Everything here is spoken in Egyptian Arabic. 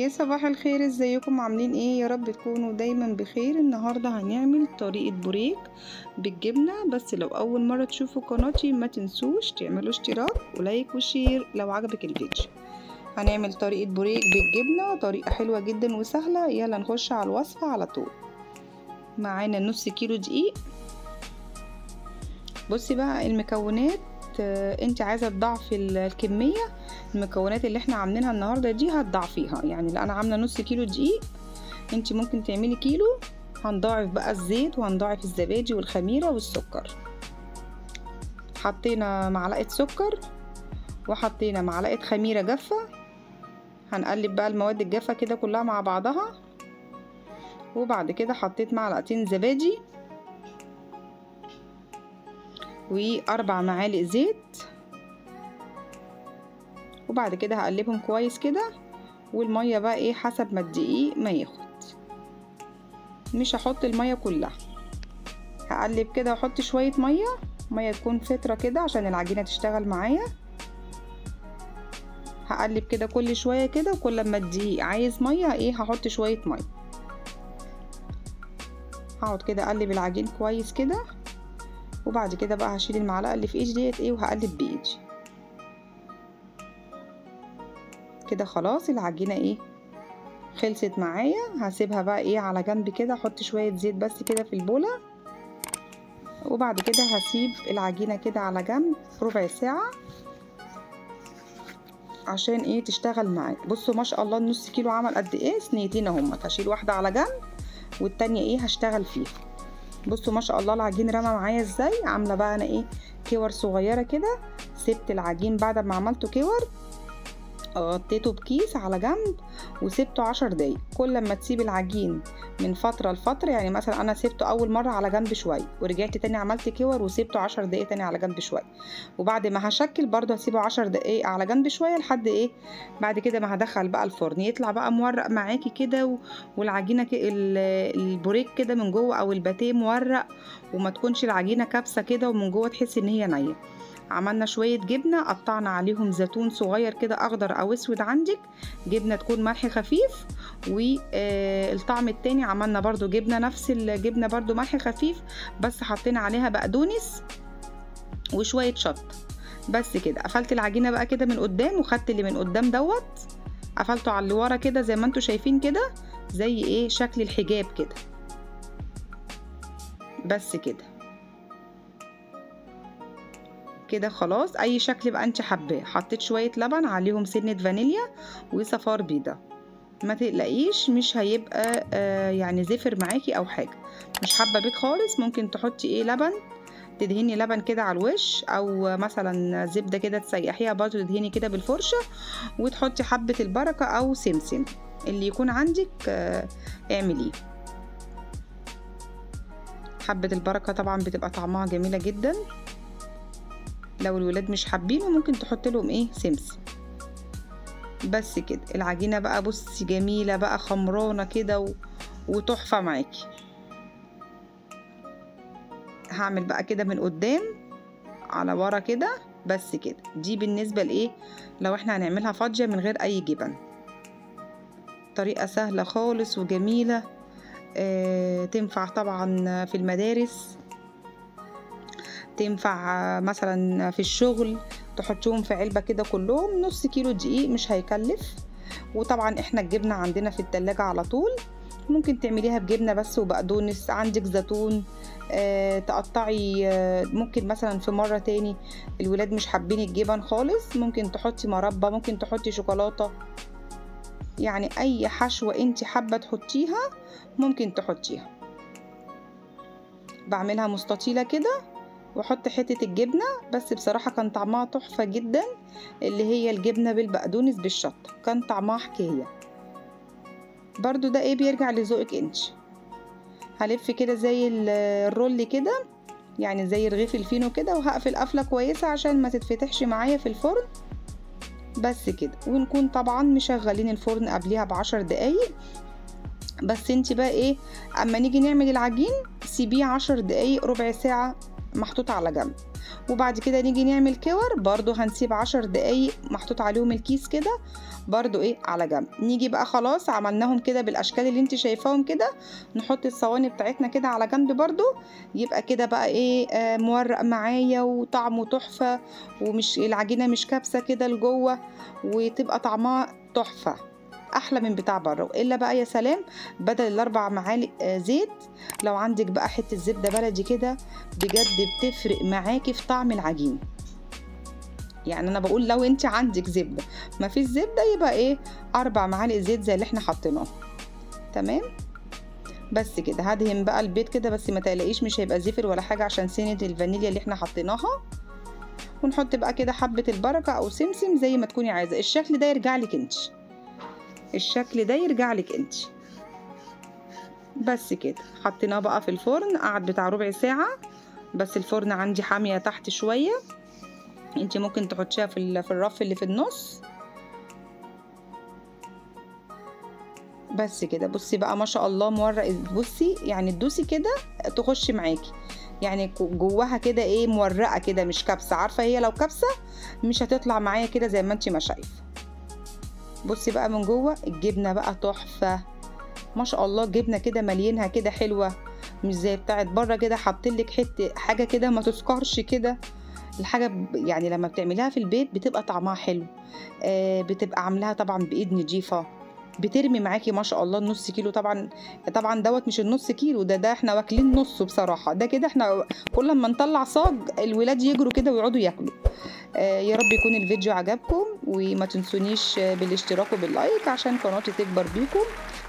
يا صباح الخير ازيكم عاملين ايه يا رب تكونوا دايما بخير النهارده هنعمل طريقه بوريك بالجبنه بس لو اول مره تشوفوا قناتي ما تنسوش تعملوا اشتراك ولايك وشير لو عجبك الفيديو هنعمل طريقه بوريك بالجبنه طريقه حلوه جدا وسهله يلا نخش على الوصفه على طول معانا نص كيلو دقيق بصي بقى المكونات انت عايزه تضعفي الكميه المكونات اللي احنا عاملينها النهارده دي هتضعفيها يعني لا انا عامله نص كيلو دقيق انت ممكن تعملي كيلو هنضاعف بقى الزيت وهنضاعف الزبادي والخميره والسكر حطينا معلقه سكر وحطينا معلقه خميره جافه هنقلب بقى المواد الجافه كده كلها مع بعضها وبعد كده حطيت معلقتين زبادي واربع معالق زيت وبعد كده هقلبهم كويس كده والميه بقى ايه حسب ما الدقيق ما ياخد مش هحط الميه كلها هقلب كده واحط شويه ميه ميه تكون فتره كده عشان العجينه تشتغل معايا هقلب كده كل شويه كده وكل ما الدقيق عايز ميه ايه هحط شويه ميه هقعد كده اقلب العجين كويس كده وبعد كده بقى هشيل المعلقه اللي في ايدي ديت ايه وهقلب بايدي كده خلاص العجينه ايه خلصت معايا هسيبها بقى ايه على جنب كده احط شويه زيت بس كده في البوله وبعد كده هسيب العجينه كده على جنب ربع ساعه عشان ايه تشتغل معايا بصوا ما شاء الله النص كيلو عمل قد ايه صينيتين اهم هشيل واحده على جنب والتانية ايه هشتغل فيها بصوا ما شاء الله العجين رمى معايا ازاي عامله بقى انا ايه كور صغيره كده سبت العجين بعد ما عملته كور غطيته بكيس على جنب وسبته عشر دقايق كل ما تسيب العجين من فترة لفترة يعني مثلا أنا سبته أول مرة على جنب شوية ورجعت تاني عملت كور وسبته عشر دقايق تاني على جنب شوية وبعد ما هشكل برضه هسيبه عشر دقايق على جنب شوية لحد إيه بعد كده ما هدخل بقى الفرن يطلع بقى مورق معاكي كده والعجينة البوريك كده من جوه أو الباتيه مورق وما تكونش العجينة كابسة كده ومن جوه تحسي إن هي نية عملنا شوية جبنة قطعنا عليهم زيتون صغير كده أخضر أو أسود عندك جبنة تكون ملح خفيف والطعم التاني عملنا برضو جبنة نفس الجبنة برضو ملح خفيف بس حطينا عليها بقدونس وشوية شط بس كده قفلت العجينة بقى كده من قدام وخدت اللي من قدام دوت قفلته على اللي ورا كده زي ما انتوا شايفين كده زي ايه شكل الحجاب كده بس كده كده خلاص اي شكل بقى انت حباه حطيت شويه لبن عليهم سنه فانيليا وصفار بيضه ما تقلقيش مش هيبقى آه يعني زفر معاكي او حاجه مش حابه بيض خالص ممكن تحطي ايه لبن تدهني لبن كده على الوش او مثلا زبده كده تسيحيها برضه تدهني كده بالفرشه وتحطي حبه البركه او سمسم اللي يكون عندك آه اعمليه حبه البركه طبعا بتبقى طعمها جميله جدا لو الولاد مش حابينه ممكن تحط لهم ايه سمسم بس كده العجينه بقى بصي جميله بقى خمرانه كده و... وتحفه معاكي هعمل بقى كده من قدام على ورا كده بس كده دي بالنسبه لايه لو احنا هنعملها فاضيه من غير اي جبن طريقه سهله خالص وجميله آه تنفع طبعا في المدارس تنفع مثلا في الشغل تحطيهم في علبة كده كلهم نص كيلو دقيق مش هيكلف وطبعا احنا الجبنة عندنا في التلاجة على طول ممكن تعمليها بجبنة بس وبقدونس عندك زيتون آه تقطعي آه ممكن مثلا في مرة تاني الولاد مش حابين الجبن خالص ممكن تحطي مربى ممكن تحطي شوكولاتة يعني اي حشوة انت حابة تحطيها ممكن تحطيها بعملها مستطيلة كده واحط حتة الجبنة بس بصراحة كان طعمها تحفة جدا اللي هي الجبنة بالبقدونس بالشطة كان طعمها حكاية برضو ده ايه بيرجع لذوقك انت هلف كده زي الرول كده يعني زي رغيف الفينو كده وهقفل قفلة كويسة عشان ما تتفتحش معايا في الفرن بس كده ونكون طبعا مشغلين الفرن قبليها بعشر دقايق بس انت بقى ايه اما نيجي نعمل العجين سيبيه عشر دقايق ربع ساعة محطوط على جنب وبعد كده نيجي نعمل كور برضو هنسيب عشر دقايق محطوط عليهم الكيس كده برضو ايه على جنب نيجي بقى خلاص عملناهم كده بالاشكال اللي انت شايفاهم كده نحط الصواني بتاعتنا كده على جنب برضو يبقى كده بقى ايه آه مورق معايا وطعمه تحفة ومش العجينة مش كابسة كده لجوه وتبقى طعمها تحفة احلى من بتاع بره والا بقى يا سلام بدل الاربع معالق آه زيت لو عندك بقى حته زبده بلدي كده بجد بتفرق معاكي في طعم العجين يعني انا بقول لو انت عندك زبده ما فيش زبده يبقى ايه اربع معالق زيت زي اللي احنا حاطيناه تمام بس كده هدهن بقى البيض كده بس ما تقلقيش مش هيبقى زفر ولا حاجه عشان سنه الفانيليا اللي احنا حطيناها ونحط بقى كده حبه البركه او سمسم زي ما تكوني عايزه الشكل ده يرجع لك انت الشكل ده يرجع لك انت بس كده حطيناه بقى في الفرن قعد بتاع ربع ساعه بس الفرن عندي حاميه تحت شويه انت ممكن تحطيها في في الرف اللي في النص بس كده بصي بقى ما شاء الله مورق بصي يعني تدوسي كده تخش معاكي يعني جواها كده ايه مورقه كده مش كبسه عارفه هي لو كبسه مش هتطلع معايا كده زي ما انت ما شايفه بصي بقى من جوه الجبنه بقى تحفه ما شاء الله جبنه كده مليانها كده حلوه مش زي بتاعت بره كده حاطلك حته حاجه كده ما تسكرش كده الحاجه يعني لما بتعمليها في البيت بتبقى طعمها حلو آه بتبقى عاملاها طبعا بايد نضيفه بترمي معاكي ما شاء الله النص كيلو طبعا طبعا دوت مش النص كيلو ده ده احنا واكلين نصه بصراحه ده كده احنا كل ما نطلع صاج الولاد يجروا كده ويقعدوا ياكلوا آه يا رب يكون الفيديو عجبكم وما تنسونيش بالاشتراك وباللايك عشان قناتي تكبر بيكم